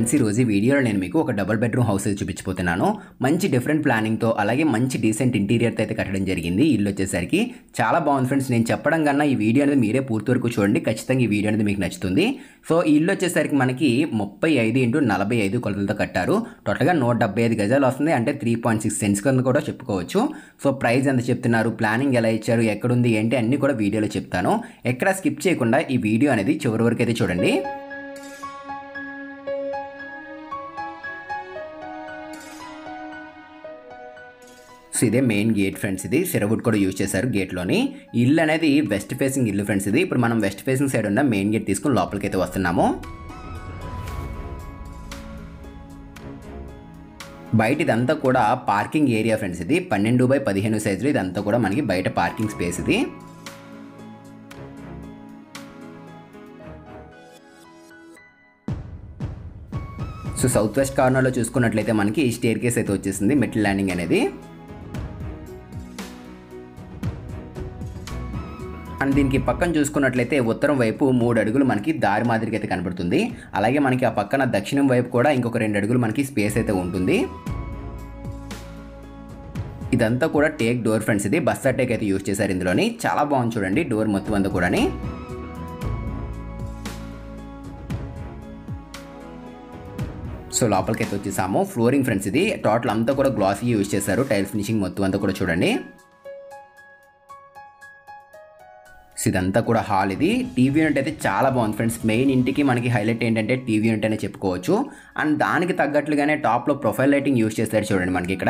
friends ఈ రోజు ఈ వీడియోలో నేను మీకు ఒక డబుల్ బెడ్రూమ్ హౌస్ అయితే చూపించబోతున్నాను మంచి డిఫరెంట్ ప్లానింగ్తో అలాగే మంచి డీసెంట్ ఇంటీరియర్తో అయితే కట్టడం జరిగింది ఇల్లు వచ్చేసరికి చాలా బాగుంది ఫ్రెండ్స్ నేను చెప్పడం కన్నా ఈ వీడియో అనేది మీరే పూర్తి వరకు చూడండి ఖచ్చితంగా ఈ వీడియో అనేది మీకు నచ్చుతుంది సో ఈ ఇల్లు వచ్చేసరికి మనకి ముప్పై ఐదు ఇంటూ నలభై ఐదు కొలతలతో కట్టారు టోటల్గా నూట డెబ్బై ఐదు గజాలు వస్తుంది అంటే త్రీ పాయింట్ సిక్స్ సెంట్స్ కింద కూడా చెప్పుకోవచ్చు సో ప్రైస్ ఎంత చెప్తున్నారు ప్లానింగ్ ఎలా ఇచ్చారు ఎక్కడుంది ఏంటి అన్నీ కూడా వీడియోలో చెప్తాను ఎక్కడ స్కిప్ చేయకుండా ఈ వీడియో అనేది చివరి వరకు అయితే చూడండి సో ఇదే మెయిన్ గేట్ ఫ్రెండ్స్ ఇది సిరవుడ్ కూడా యూజ్ చేశారు గేట్లోని ఇల్లు అనేది వెస్ట్ ఫేసింగ్ ఇల్లు ఫ్రెండ్స్ ఇది ఇప్పుడు మనం వెస్ట్ ఫేసింగ్ సైడ్ ఉన్న మెయిన్ గేట్ తీసుకుని లోపలికి అయితే వస్తున్నాము బయట ఇదంతా కూడా పార్కింగ్ ఏరియా ఫ్రెండ్స్ ఇది పన్నెండు బై పదిహేను సైజులు ఇదంతా కూడా మనకి బయట పార్కింగ్ స్పేస్ ఇది సో సౌత్ వెస్ట్ కార్నర్లో చూసుకున్నట్లయితే మనకి స్టేర్ కేస్ అయితే వచ్చేసింది మెటల్ ల్యాండింగ్ అనేది అండ్ దీనికి పక్కన చూసుకున్నట్లయితే ఉత్తరం వైపు మూడు అడుగులు మనకి దారి మాదిరిగా అయితే కనబడుతుంది అలాగే మనకి ఆ పక్కన దక్షిణం వైపు కూడా ఇంకొక రెండు అడుగులు మనకి స్పేస్ అయితే ఉంటుంది ఇదంతా కూడా టేక్ డోర్ ఫ్రెండ్స్ ఇది బస్తా టేక్ అయితే యూజ్ చేశారు ఇందులోని చాలా బాగుంది చూడండి డోర్ మొత్తం అంతా కూడాని సో లోపలికి అయితే వచ్చేసాము ఫ్లోరింగ్ ఫ్రెండ్స్ ఇది టోటల్ అంతా కూడా గ్లాసీ యూజ్ చేశారు టైల్ ఫినిషింగ్ మొత్తం అంతా కూడా చూడండి సో ఇదంతా కూడా హాల్ ఇది టీవీ యూనిట్ అయితే చాలా బాగుంది ఫ్రెండ్స్ మెయిన్ ఇంటికి మనకి హైలైట్ ఏంటంటే టీవీ యూనిట్ అనే చెప్పుకోవచ్చు అండ్ దానికి తగ్గట్లుగానే టాప్లో ప్రొఫైల్ లైటింగ్ యూజ్ చేస్తారు చూడండి మనకి ఇక్కడ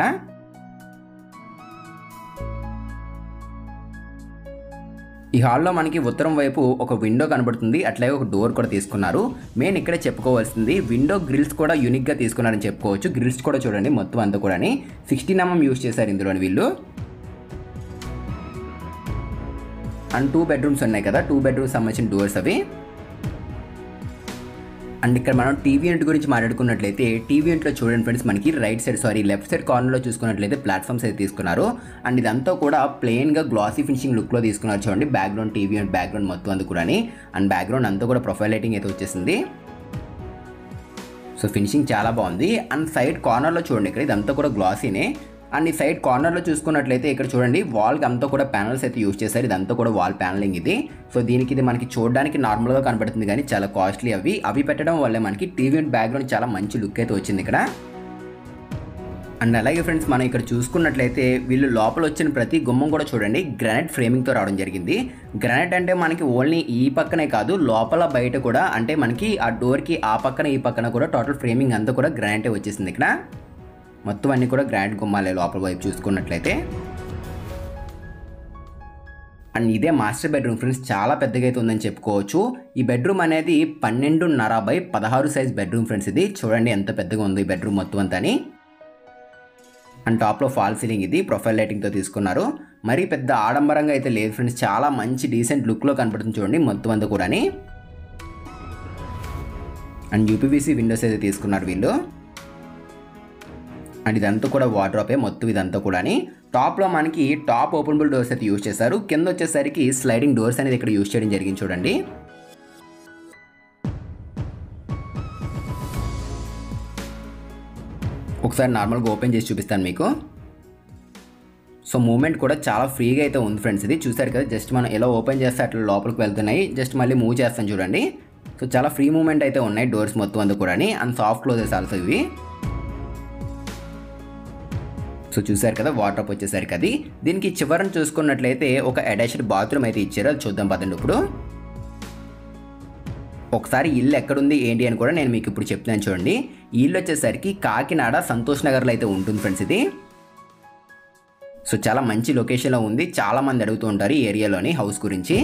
ఈ హాల్లో మనకి ఉత్తరం వైపు ఒక విండో కనబడుతుంది అట్లాగే ఒక డోర్ కూడా తీసుకున్నారు మెయిన్ ఇక్కడే చెప్పుకోవాల్సింది విండో గ్రిల్స్ కూడా యూనిక్గా తీసుకున్నారని చెప్పుకోవచ్చు గ్రిల్స్ కూడా చూడండి మొత్తం అంతా కూడా సిక్స్టీన్ ఎంఎం యూజ్ చేశారు ఇందులోని వీళ్ళు అండ్ టూ బెడ్రూమ్స్ ఉన్నాయి కదా టూ బెడ్రూమ్స్ సంబంధించిన డోర్స్ అవి అండ్ ఇక్కడ మనం టీవీ యూనిట్ గురించి మాట్లాడుకున్నట్లయితే టీవీ యూనిట్లో చూడండి ఫ్రెండ్స్ మనకి right side sorry left side కార్నర్లో చూసుకున్నట్లయితే ప్లాట్ఫామ్స్ అయితే తీసుకున్నారు అండ్ ఇదంతా కూడా ప్లెయిన్గా గ్లాసీ ఫినిషింగ్ లుక్లో తీసుకున్నారు చూడండి బ్యాక్గ్రౌండ్ టీవీ యూనిట్ బ్యాక్గ్రౌండ్ మొత్తం అంతా కూడా అండ్ బ్యాక్గ్రౌండ్ అంతా కూడా ప్రొఫైల్ లైటింగ్ అయితే వచ్చేసింది సో ఫినిషింగ్ చాలా బాగుంది అండ్ సైడ్ కార్నర్లో చూడండి ఇక్కడ ఇదంతా కూడా గ్లాసీనే అండ్ ఈ సైడ్ కార్నర్లో చూసుకున్నట్లయితే ఇక్కడ చూడండి వాల్కి అంతా కూడా ప్యానల్స్ అయితే యూజ్ చేశారు ఇదంతా కూడా వాల్ ప్యానలింగ్ ఇది సో దీనికి ఇది మనకి చూడడానికి నార్మల్గా కనబడుతుంది కానీ చాలా కాస్ట్లీ అవి అవి పెట్టడం వల్ల మనకి టీవీ బ్యాక్గ్రౌండ్ చాలా మంచి లుక్ అయితే వచ్చింది ఇక్కడ అండ్ అలాగే ఫ్రెండ్స్ మనం ఇక్కడ చూసుకున్నట్లయితే వీళ్ళు లోపల వచ్చిన ప్రతి గుమ్మం కూడా చూడండి గ్రానైట్ ఫ్రేమింగ్తో రావడం జరిగింది గ్రానైట్ అంటే మనకి ఓన్లీ ఈ పక్కనే కాదు లోపల బయట కూడా అంటే మనకి ఆ డోర్కి ఆ పక్కన ఈ పక్కన కూడా టోటల్ ఫ్రేమింగ్ అంతా కూడా గ్రానైటే వచ్చేసింది ఇక్కడ మొత్తం అన్నీ కూడా గ్రాండ్ గుమ్మాలే లోపల వైపు చూసుకున్నట్లయితే అండ్ ఇదే మాస్టర్ బెడ్రూమ్ ఫ్రెండ్స్ చాలా పెద్దగా అయితే ఉందని చెప్పుకోవచ్చు ఈ బెడ్రూమ్ అనేది పన్నెండున్నర బై పదహారు సైజ్ బెడ్రూమ్ ఫ్రెండ్స్ ఇది చూడండి ఎంత పెద్దగా ఉంది ఈ బెడ్రూమ్ మొత్తం అంతా అండ్ టాప్లో ఫాల్ సీలింగ్ ఇది ప్రొఫైల్ లైటింగ్తో తీసుకున్నారు మరీ పెద్ద ఆడంబరంగా అయితే లేదు ఫ్రెండ్స్ చాలా మంచి డీసెంట్ లుక్లో కనపడుతుంది చూడండి మొత్తం అంతా కూడా అండ్ యూపీవీసీ విండోస్ అయితే తీసుకున్నారు వీళ్ళు అండ్ ఇదంతా కూడా వార్డ్రోపే మొత్తం ఇదంతా కూడా టాప్లో మనకి టాప్ ఓపెనబుల్ డోర్స్ అయితే యూజ్ చేశారు కింద వచ్చేసరికి స్లైడింగ్ డోర్స్ అనేది ఇక్కడ యూజ్ చేయడం జరిగింది చూడండి ఒకసారి నార్మల్గా ఓపెన్ చేసి చూపిస్తాను మీకు సో మూమెంట్ కూడా చాలా ఫ్రీగా అయితే ఉంది ఫ్రెండ్స్ ఇది చూసారు కదా జస్ట్ మనం ఎలా ఓపెన్ చేస్తే అట్లా లోపలికి వెళ్తున్నాయి జస్ట్ మళ్ళీ మూవ్ చేస్తాను చూడండి సో చాలా ఫ్రీ మూమెంట్ అయితే ఉన్నాయి డోర్స్ మొత్తం అంతా కూడా అండ్ సాఫ్ట్ క్లోజెస్ ఆల్సో ఇవి సో చూసారు కదా వాటర్ వచ్చేసరికి అది దీనికి చివరను చూసుకున్నట్లయితే ఒక అటాచ్డ్ బాత్రూమ్ అయితే ఇచ్చారు అది చూద్దాం పదండి ఇప్పుడు ఒకసారి ఇల్లు ఎక్కడుంది ఏంటి అని కూడా నేను మీకు ఇప్పుడు చెప్తున్నాను చూడండి ఈ ఇల్లు వచ్చేసరికి కాకినాడ సంతోష్ నగర్లో అయితే ఉంటుంది ఫ్రెండ్స్ ఇది సో చాలా మంచి లొకేషన్లో ఉంది చాలా మంది అడుగుతూ ఉంటారు ఈ ఏరియాలోని హౌస్ గురించి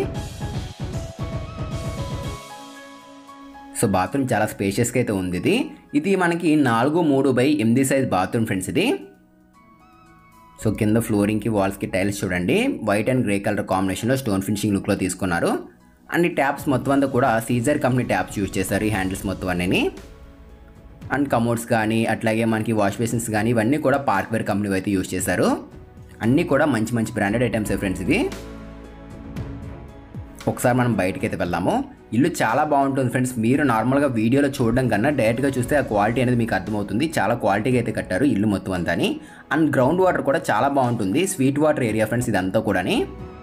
సో బాత్రూమ్ చాలా స్పేషియస్గా అయితే ఉంది ఇది ఇది మనకి నాలుగు మూడు బై ఎనిమిది సైజ్ బాత్రూమ్ ఫ్రెండ్స్ ఇది సో కింద ఫ్లోరింగ్కి వాల్స్కి టైల్స్ చూడండి వైట్ అండ్ గ్రే కలర్ కాంబినేషన్లో స్టోన్ ఫినిషింగ్ లుక్లో తీసుకున్నారు అండ్ ఈ ట్యాప్స్ మొత్తం అంతా కూడా సీజర్ కంపెనీ ట్యాప్స్ యూజ్ చేశారు ఈ హ్యాండిల్స్ మొత్తం అన్నీ అండ్ కమోడ్స్ కానీ అట్లాగే మనకి వాష్ బేసిన్స్ కానీ ఇవన్నీ కూడా పార్క్వేర్ కంపెనీ అయితే యూజ్ చేశారు అన్నీ కూడా మంచి మంచి బ్రాండెడ్ ఐటమ్స్ ఫ్రెండ్స్ ఇవి ఒకసారి మనం బయటికి అయితే వెళ్దాము ఇల్లు చాలా బాగుంటుంది ఫ్రెండ్స్ మీరు నార్మల్గా వీడియోలో చూడడం కన్నా డైరెక్ట్గా చూస్తే ఆ క్వాలిటీ అనేది మీకు అర్థమవుతుంది చాలా క్వాలిటీగా అయితే కట్టారు ఇల్లు మొత్తం అంతా అండ్ గ్రౌండ్ వాటర్ కూడా చాలా బాగుంటుంది స్వీట్ వాటర్ ఏరియా ఫ్రెండ్స్ ఇదంతా కూడాని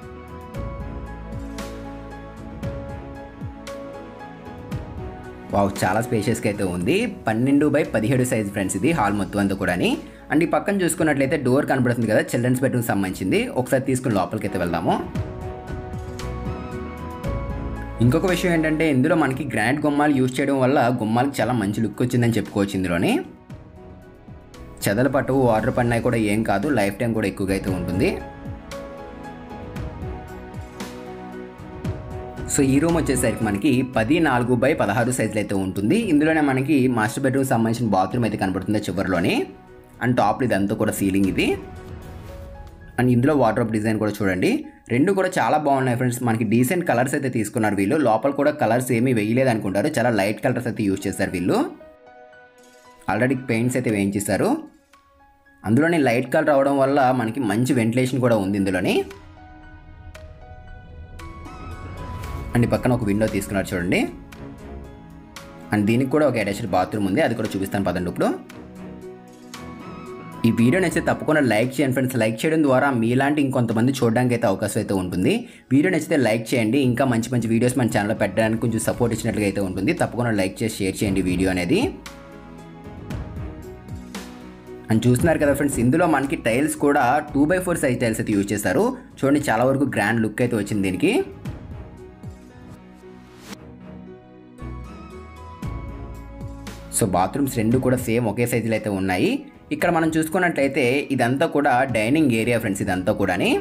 వావ్ చాలా స్పేషియస్గా అయితే ఉంది పన్నెండు బై పదిహేడు సైజ్ ఫ్రెండ్స్ ఇది హాల్ మొత్తం అంతా కూడాని అండ్ ఈ పక్కన చూసుకున్నట్లయితే డోర్ కనబడుతుంది కదా చిల్డ్రన్స్ బెడ్రూమ్ సంబంధించింది ఒకసారి తీసుకుని లోపలికి అయితే వెళ్దాము ఇంకొక విషయం ఏంటంటే ఇందులో మనకి గ్రాండ్ గుమ్మాలు యూజ్ చేయడం వల్ల గుమ్మాలకు చాలా మంచి లుక్ వచ్చిందని చెప్పుకోవచ్చు ఇందులోని చెదలు పట్టవు వాటర్ పడినాయి కూడా ఏం కాదు లైఫ్ టైం కూడా ఎక్కువగా అయితే ఉంటుంది సో ఈ రూమ్ వచ్చేసరికి మనకి పది నాలుగు బై పదహారు సైజులు అయితే ఉంటుంది ఇందులోనే మనకి మాస్టర్ బెడ్రూమ్ సంబంధించిన బాత్రూమ్ అయితే కనబడుతుంది చివరిలోని అండ్ టాప్ ఇదంతా కూడా సీలింగ్ ఇది అండ్ ఇందులో వాటర్ డిజైన్ కూడా చూడండి రెండు కూడా చాలా బాగున్నాయి ఫ్రెండ్స్ మనకి డీసెంట్ కలర్స్ అయితే తీసుకున్నారు వీళ్ళు లోపల కూడా కలర్స్ ఏమీ వేయలేదు అనుకుంటారు చాలా లైట్ కలర్స్ అయితే యూజ్ చేస్తారు వీళ్ళు ఆల్రెడీ పెయింట్స్ అయితే వేయించేస్తారు అందులోని లైట్ కలర్ అవడం వల్ల మనకి మంచి వెంటిలేషన్ కూడా ఉంది ఇందులోని అండ్ ఈ పక్కన ఒక విండో తీసుకున్నారు చూడండి అండ్ దీనికి కూడా ఒక అటాచ్డ్ బాత్రూమ్ ఉంది అది కూడా చూపిస్తాను పదండి ఇప్పుడు ఈ వీడియో నచ్చితే తప్పకుండా లైక్ చేయండి ఫ్రెండ్స్ లైక్ చేయడం ద్వారా మీలాంటి ఇంకొంతమంది చూడడానికి అయితే అవకాశం అయితే ఉంటుంది వీడియో నచ్చితే లైక్ చేయండి ఇంకా మంచి మంచి వీడియోస్ మన ఛానల్లో పెట్టడానికి కొంచెం సపోర్ట్ ఇచ్చినట్లుగా అయితే ఉంటుంది తప్పకుండా లైక్ చేసి షేర్ చేయండి వీడియో అనేది అని చూస్తున్నారు కదా ఫ్రెండ్స్ ఇందులో మనకి టైల్స్ కూడా two by four size tiles అయితే యూజ్ చేస్తారు చూడండి చాలా వరకు గ్రాండ్ లుక్ అయితే వచ్చింది దీనికి సో బాత్రూమ్స్ రెండు కూడా సేమ్ ఒకే సైజులో అయితే ఉన్నాయి ఇక్కడ మనం చూసుకున్నట్లయితే ఇదంతా కూడా డైనింగ్ ఏరియా ఫ్రెండ్స్ ఇదంతా కూడాని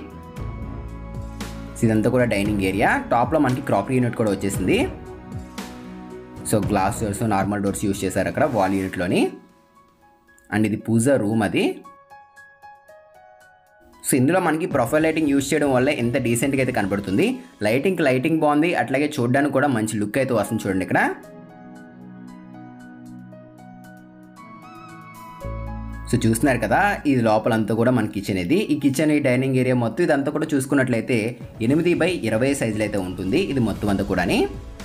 ఇదంతా కూడా డైనింగ్ ఏరియా టాప్లో మనకి క్రాకరీ యూనిట్ కూడా వచ్చేసింది so glass doors normal doors use చేశారు అక్కడ వాల్ యూనిట్లోని అండ్ ఇది పూజ రూమ్ అది సో ఇందులో మనకి ప్రొఫైల్ లైటింగ్ యూజ్ చేయడం వల్ల ఎంత డీసెంట్గా అయితే కనబడుతుంది లైటింగ్ లైటింగ్ బాగుంది అట్లాగే చూడడానికి కూడా మంచి లుక్ అయితే వస్తుంది చూడండి ఇక్కడ సో చూస్తున్నారు కదా ఇది లోపలంతా కూడా మన కిచెన్ ఇది ఈ కిచెన్ ఈ డైనింగ్ ఏరియా మొత్తం ఇదంతా కూడా చూసుకున్నట్లయితే ఎనిమిది బై ఇరవై సైజులు అయితే ఉంటుంది ఇది మొత్తం అంతా కూడాని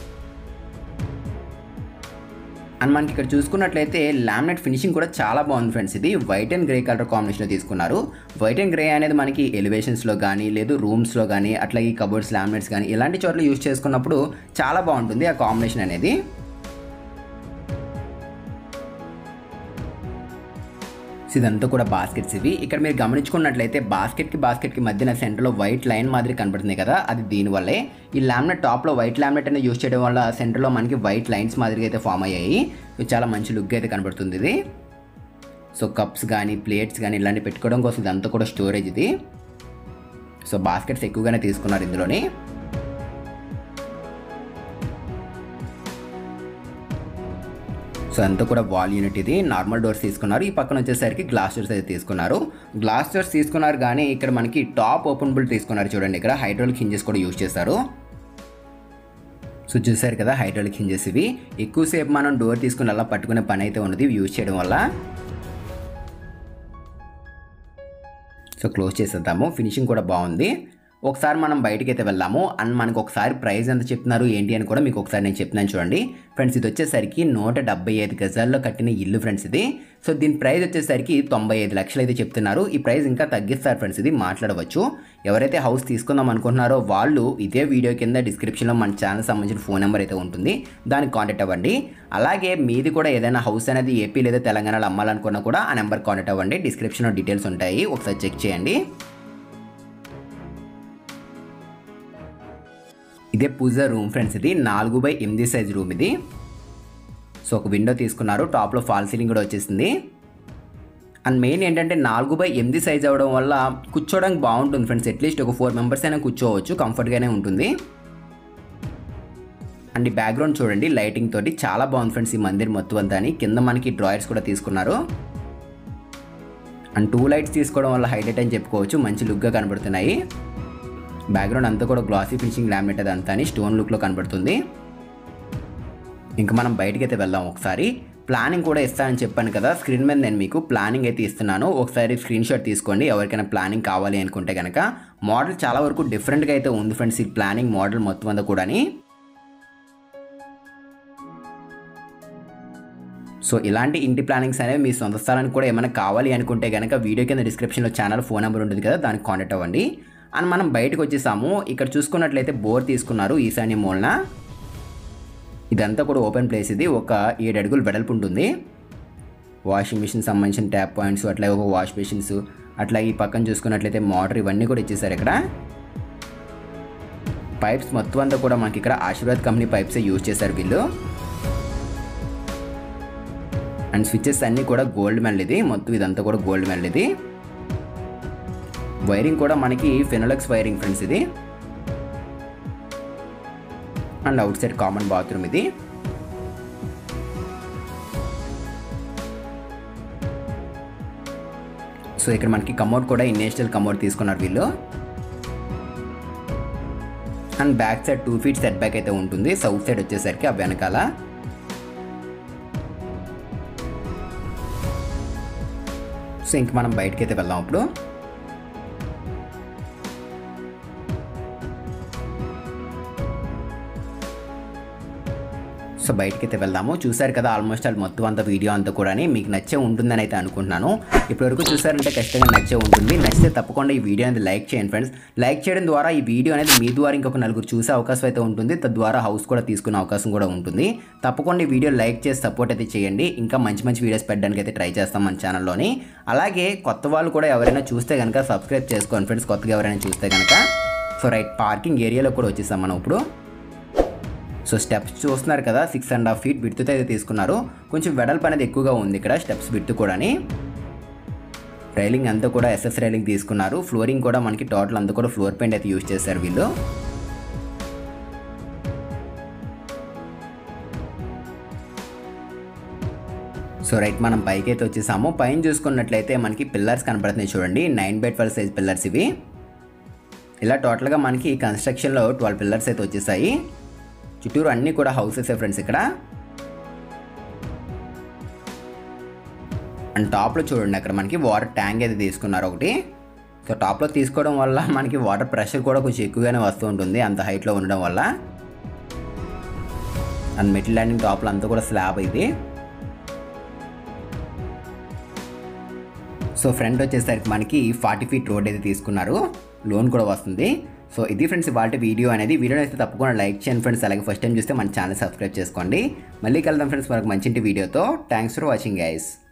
అండ్ మనకి ఇక్కడ చూసుకున్నట్లయితే లామినేట్ ఫినిషింగ్ కూడా చాలా బాగుంది ఫ్రెండ్స్ ఇది వైట్ అండ్ గ్రే కలర్ కాంబినేషన్లో తీసుకున్నారు వైట్ అండ్ గ్రే అనేది మనకి ఎలివేషన్స్లో కానీ లేదు రూమ్స్లో కానీ అట్లాగే కబోర్డ్స్ లామినేట్స్ కానీ ఇలాంటి చోట్ల యూజ్ చేసుకున్నప్పుడు చాలా బాగుంటుంది ఆ కాంబినేషన్ అనేది సో ఇదంతా కూడా బాస్కెట్స్ ఇవి ఇక్కడ మీరు గమనించుకున్నట్లయితే బాస్కెట్కి బాస్కెట్కి మధ్యన సెంటర్లో వైట్ లైన్ మాదిరి కనబడుతుంది కదా అది దీనివల్లే ఈ లామినేట్ టాప్లో వైట్ లామినేట్ అనేది యూస్ చేయడం వల్ల సెంటర్లో మనకి వైట్ లైన్స్ మాదిరిగా అయితే ఫామ్ అయ్యాయి ఇది చాలా మంచి లుక్ అయితే కనబడుతుంది ఇది సో కప్స్ కానీ ప్లేట్స్ కానీ ఇలాంటివి పెట్టుకోవడం కోసం ఇదంతా కూడా స్టోరేజ్ ఇది సో బాస్కెట్స్ ఎక్కువగానే తీసుకున్నారు ఇందులోని సో అంతా కూడా వాల్ యూనిట్ ఇది నార్మల్ డోర్స్ తీసుకున్నారు ఈ పక్కన వచ్చేసరికి గ్లాస్ డోర్స్ అయితే తీసుకున్నారు గ్లాస్ డోర్స్ తీసుకున్నారు కానీ ఇక్కడ మనకి టాప్ ఓపెనబుల్ తీసుకున్నారు చూడండి ఇక్కడ హైడ్రాలిక్ హింజెస్ కూడా యూజ్ చేస్తారు సో చూసారు కదా హైడ్రాలిక్ హింజెస్ ఇవి ఎక్కువసేపు మనం డోర్ తీసుకుని అలా పట్టుకునే పని అయితే ఉన్నది యూజ్ చేయడం వల్ల సో క్లోజ్ చేసేద్దాము ఫినిషింగ్ కూడా బాగుంది ఒకసారి మనం బయటికి అయితే వెళ్దాము అండ్ మనకు ఒకసారి ప్రైస్ ఎంత చెప్తున్నారు ఏంటి అని కూడా మీకు ఒకసారి నేను చెప్తున్నాను చూడండి ఫ్రెండ్స్ ఇది వచ్చేసరికి నూట డెబ్బై ఐదు గజాల్లో కట్టిన ఇల్లు ఫ్రెండ్స్ ఇది సో దీని ప్రైస్ వచ్చేసరికి తొంభై ఐదు లక్షలు అయితే చెప్తున్నారు ఈ ప్రైస్ ఇంకా తగ్గిస్తారు ఫ్రెండ్స్ ఇది మాట్లాడవచ్చు ఎవరైతే హౌస్ తీసుకుందాం అనుకుంటున్నారో వాళ్ళు ఇదే వీడియో కింద డిస్క్రిప్షన్లో మన ఛానల్ సంబంధించిన ఫోన్ నెంబర్ అయితే ఉంటుంది దానికి కాంటాక్ట్ అవ్వండి అలాగే మీది కూడా ఏదైనా హౌస్ అనేది ఏపీ లేదా తెలంగాణలో అమ్మాలనుకున్నా కూడా ఆ నెంబర్ కాంటాక్ట్ అవ్వండి డిస్క్రిప్షన్లో డీటెయిల్స్ ఉంటాయి ఒకసారి చెక్ చేయండి ఇదే పూజ రూమ్ ఫ్రెండ్స్ ఇది నాలుగు బై ఎనిమిది సైజ్ రూమ్ ఇది సో ఒక విండో తీసుకున్నారు టాప్లో ఫాల్ సీలింగ్ కూడా వచ్చేసింది అండ్ మెయిన్ ఏంటంటే నాలుగు బై ఎనిమిది సైజ్ అవ్వడం వల్ల కూర్చోవడానికి బాగుంటుంది ఫ్రెండ్స్ అట్లీస్ట్ ఒక ఫోర్ మెంబర్స్ అయినా కూర్చోవచ్చు కంఫర్ట్గానే ఉంటుంది అండ్ ఈ బ్యాక్గ్రౌండ్ చూడండి లైటింగ్ తోటి చాలా బాగుంది ఫ్రెండ్స్ ఈ మందిర్ మొత్తం అంతా అని కింద మనకి డ్రాయర్స్ కూడా తీసుకున్నారు అండ్ టూ లైట్స్ తీసుకోవడం వల్ల హైలైట్ అని చెప్పుకోవచ్చు మంచి లుక్గా కనబడుతున్నాయి బ్యాక్గ్రౌండ్ అంతా కూడా గ్లాసీ ఫినిషింగ్ లామినేట్ అదంతా అని స్టోన్ లుక్లో కనబడుతుంది ఇంకా మనం బయటికి అయితే వెళ్దాం ఒకసారి ప్లానింగ్ కూడా ఇస్తానని చెప్పాను కదా స్క్రీన్ మీద నేను మీకు ప్లానింగ్ అయితే ఇస్తున్నాను ఒకసారి స్క్రీన్ షాట్ తీసుకోండి ఎవరికైనా ప్లానింగ్ కావాలి అనుకుంటే కనుక మోడల్ చాలా వరకు డిఫరెంట్గా అయితే ఉంది ఫ్రెండ్స్ ఈ ప్లానింగ్ మోడల్ మొత్తం అంతా కూడాని సో ఇలాంటి ఇంటి ప్లానింగ్స్ అనేవి మీ సొంత స్థలానికి కూడా ఏమైనా కావాలి అనుకుంటే కనుక వీడియో కింద డిస్క్రిప్షన్లో ఛానల్ ఫోన్ నెంబర్ ఉంటుంది కదా దానికి కాంటాక్ట్ అవ్వండి అండ్ మనం బయటకు వచ్చేసాము ఇక్కడ చూసుకున్నట్లయితే బోర్ తీసుకున్నారు ఈశాన్య మూలన ఇదంతా కూడా ఓపెన్ ప్లేస్ ఇది ఒక ఏడు అడుగులు వెడల్పు ఉంటుంది వాషింగ్ మిషన్ సంబంధించిన ట్యాప్ పాయింట్స్ అట్లా ఒక వాష్ మిషన్స్ అట్లా ఈ పక్కన చూసుకున్నట్లయితే మోటార్ ఇవన్నీ కూడా ఇచ్చేసారు ఇక్కడ పైప్స్ మొత్తం అంతా కూడా మనకి ఇక్కడ ఆశీర్వాద్ కంపెనీ పైప్సే యూజ్ చేశారు వీళ్ళు అండ్ స్విచ్చెస్ అన్నీ కూడా గోల్డ్ మెల్ ఇది మొత్తం ఇదంతా కూడా గోల్డ్ మెల్ ఇది వైరింగ్ కూడా మనకి ఫెనోలక్స్ వైరింగ్ ఫ్రెండ్స్ ఇది and outside common bathroom ఇది సో ఇక్కడ మనకి కమోడ్ కూడా ఇన్నేషనల్ కమోడ్ తీసుకున్నారు వీళ్ళు and back side two feet setback అయితే ఉంటుంది సౌత్ సైడ్ వచ్చేసరికి ఆ వెనకాల సో ఇంక మనం బయటకి అయితే వెళ్దాం ఇప్పుడు సో బయటకైతే వెళ్దాము చూసారు కదా ఆల్మోస్ట్ ఆల్ మొత్తం అంత వీడియో అంతా కూడా మీకు నచ్చే ఉంటుందని అయితే అనుకుంటున్నాను ఇప్పటివరకు చూసారంటే ఖచ్చితంగా నచ్చే ఉంటుంది నచ్చితే తప్పకుండా ఈ వీడియో అనేది లైక్ చేయండి ఫ్రెండ్స్ లైక్ చేయడం ద్వారా ఈ వీడియో అనేది మీ ద్వారా ఇంకొక నలుగురు చూసే అవకాశం అయితే ఉంటుంది తద్వారా హౌస్ కూడా తీసుకునే అవకాశం కూడా ఉంటుంది తప్పకుండా ఈ వీడియో లైక్ చేసి సపోర్ట్ అయితే చేయండి ఇంకా మంచి మంచి వీడియోస్ పెట్టడానికి అయితే ట్రై చేస్తాం మన ఛానల్లోని అలాగే కొత్త వాళ్ళు కూడా ఎవరైనా చూస్తే కనుక సబ్స్క్రైబ్ చేసుకోండి ఫ్రెండ్స్ కొత్తగా ఎవరైనా చూస్తే కనుక సో రైట్ పార్కింగ్ ఏరియాలో కూడా వచ్చేసాం మనం ఇప్పుడు సో స్టెప్స్ చూస్తున్నారు కదా సిక్స్ అండ్ హాఫ్ ఫీట్ విడుతుతో అయితే తీసుకున్నారు కొంచెం వెడల్పు అనేది ఎక్కువగా ఉంది ఇక్కడ స్టెప్స్ విడుతు కూడాని రైలింగ్ అంతా కూడా ఎస్ఎస్ రైలింగ్ తీసుకున్నారు ఫ్లోరింగ్ కూడా మనకి టోటల్ అంతా కూడా ఫ్లోర్ పెయింట్ అయితే యూజ్ చేశారు వీళ్ళు సో రైట్ మనం పైకి అయితే వచ్చేసాము పైన చూసుకున్నట్లయితే మనకి పిల్లర్స్ కనపడుతున్నాయి చూడండి nine by twelve size pillars ఇవి ఇలా టోటల్గా మనకి కన్స్ట్రక్షన్లో ట్వెల్వ్ పిల్లర్స్ అయితే వచ్చేసాయి చుట్టూరు అన్నీ కూడా హౌసెస్ ఫ్రెండ్స్ ఇక్కడ అండ్ టాప్లో చూడండి అక్కడ మనకి వాటర్ ట్యాంక్ అయితే తీసుకున్నారు ఒకటి సో టాప్లో తీసుకోవడం వల్ల మనకి వాటర్ ప్రెషర్ కూడా కొంచెం ఎక్కువగానే వస్తూ ఉంటుంది అంత హైట్లో ఉండడం వల్ల అండ్ మిడిల్ ల్యాండింగ్ టాప్లో అంతా కూడా స్లాబ్ ఇది సో ఫ్రంట్ వచ్చేసరికి మనకి ఫార్టీ ఫీట్ రోడ్ అయితే తీసుకున్నారు లోన్ కూడా వస్తుంది సో ఇది ఫ్రెండ్స్ ఇవాళ వీడియో అనేది వీడియో అయితే తప్పకుండా లైక్ చేయండి ఫ్రెండ్స్ అలాగే ఫస్ట్ టైం చూస్తే మన ఛానల్ సబ్స్క్రైబ్ చేసుకోండి మళ్ళీ కలుద్దాం ఫ్రెండ్స్ మనకు మంచి వీడియోతో థ్యాంక్స్ ఫర్ వాచింగ్ గైస్